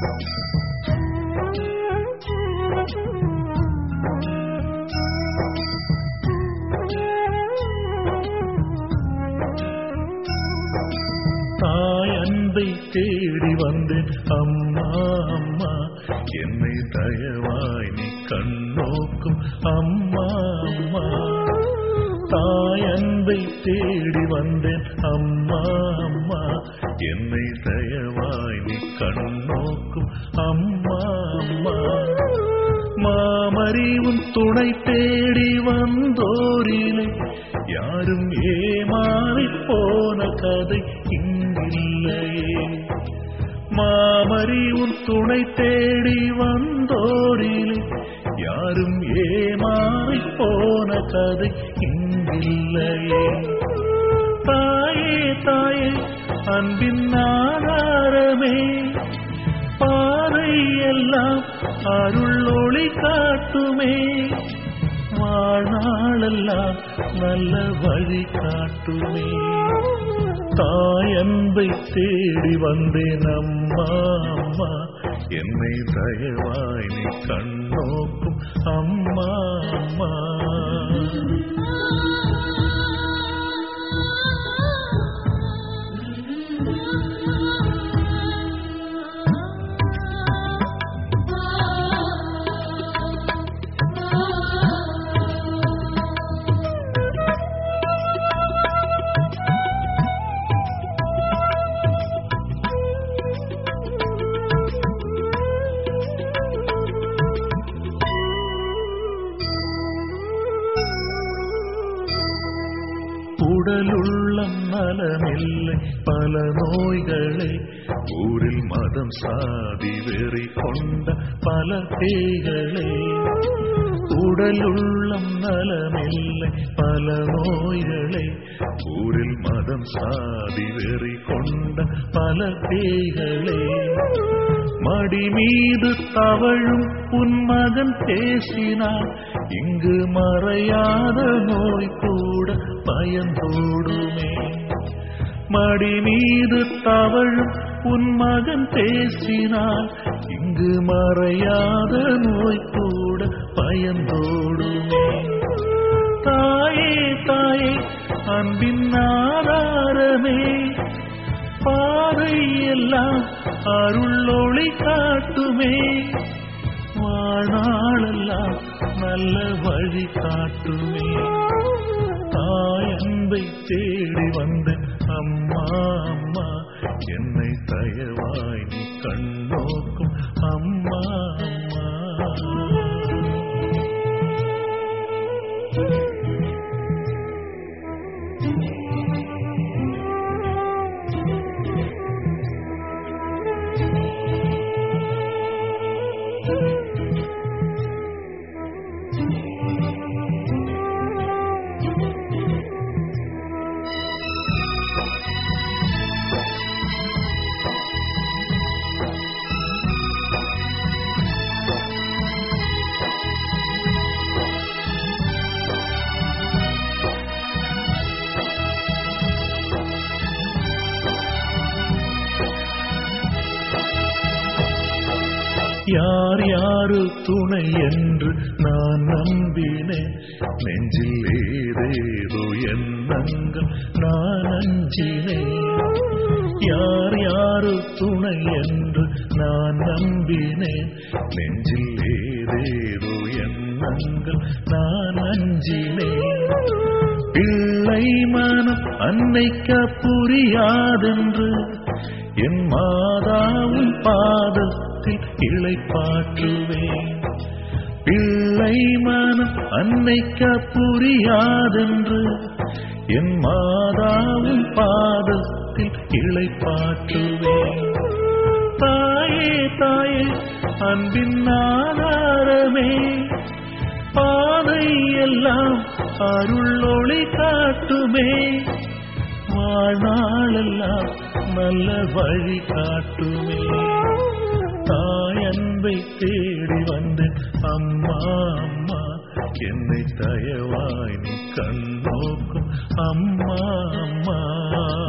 தாய் அன்பை தேடி வந்தேன் அம்மா அம்மா என்னை தயவாய் நீ கண்ணோக்கும் அம்மா அம்மா தாய் அன்பை தேடி வந்தேன் அம்மா அம்மா என்னை தயவாய் நீ கண்ணோக்கும் அம்மா அம்மா மாமரி உன் துணை தேடி வந்தோரிலே யாரும் ஏமாறி போன கதை இங்கில்லையே மாமரி உன் துணை தேடி வந்தோரிலே யாரும் ஏமாறி போன கதை இங்கில்லையே தாயே தாயே அன்பின் ஆதாரமே பாறை எல்லாம் அருள் ஒளி காட்டுமே வாழ்நாளெல்லாம் நல்ல வழி காட்டுமே தாய் அன்பை தேடி வந்தேன் அம்மா அம்மா என்னை தயவாய் நீ கண்ணோக்கும் அம்மா அம்மா உடலுள்ளம் நலமில்லை பல நோய்களை ஊரில் மதம் சாதி வெறி கொண்ட பல பேய்களை உடலுள்ளம் நலமில்லை பல நோய்களை ஊரில் மதம் சாதி வெறி கொண்ட பல பேய்களை மடி மீது தவழும் உன் மகன் பேசினான் இங்கு மறையாத நோய் கூட பயந்தோடுமே மடி மீது தவழும் உன் மகன் பேசினான் இங்கு மறையாத நோய் கூட பயந்தோடுமே தாயே தாயே அன்பின் ஆதாரமே பாதை எல்லாம் அருள் ஒளி காட்டுமே வாழ்நாளெல்லாம் நல்ல வழி காட்டுமே தாய் அன்பை தேடி வந்த அம்மா அம்மா என்னை தயவாய் நீ கண்ணோக்கும் அம்மா அம்மா யார் யாரு துணை என்று நான் நம்பினேன் நெஞ்சில் ஏதேதோ எண்ணங்கள் நான் அஞ்சினேன் யார் யாரு துணை என்று நான் நம்பினேன் நெஞ்சில் ஏதேதோ எண்ணங்கள் நான் அஞ்சினேன் பிள்ளை மனம் அன்னைக்க புரியாதென்று என் மாதாவும் பாதத்தில் இளைப்பாற்றுவேன் பிள்ளை மனம் அன்னைக்க புரியாதென்று என் மாதாவும் பாதத்தில் இளைப்பாற்றுவேன் தாயே தாயே அன்பின் ஆதாரமே பாதை எல்லாம் அருள் ஒளி காட்டுமே வாழ்நாளெல்லாம் நல்ல வழி காட்டுமே தாய் அன்பை தேடி வந்து அம்மா அம்மா என்னை தயவாய் நீ கண்ணோக்கும் அம்மா அம்மா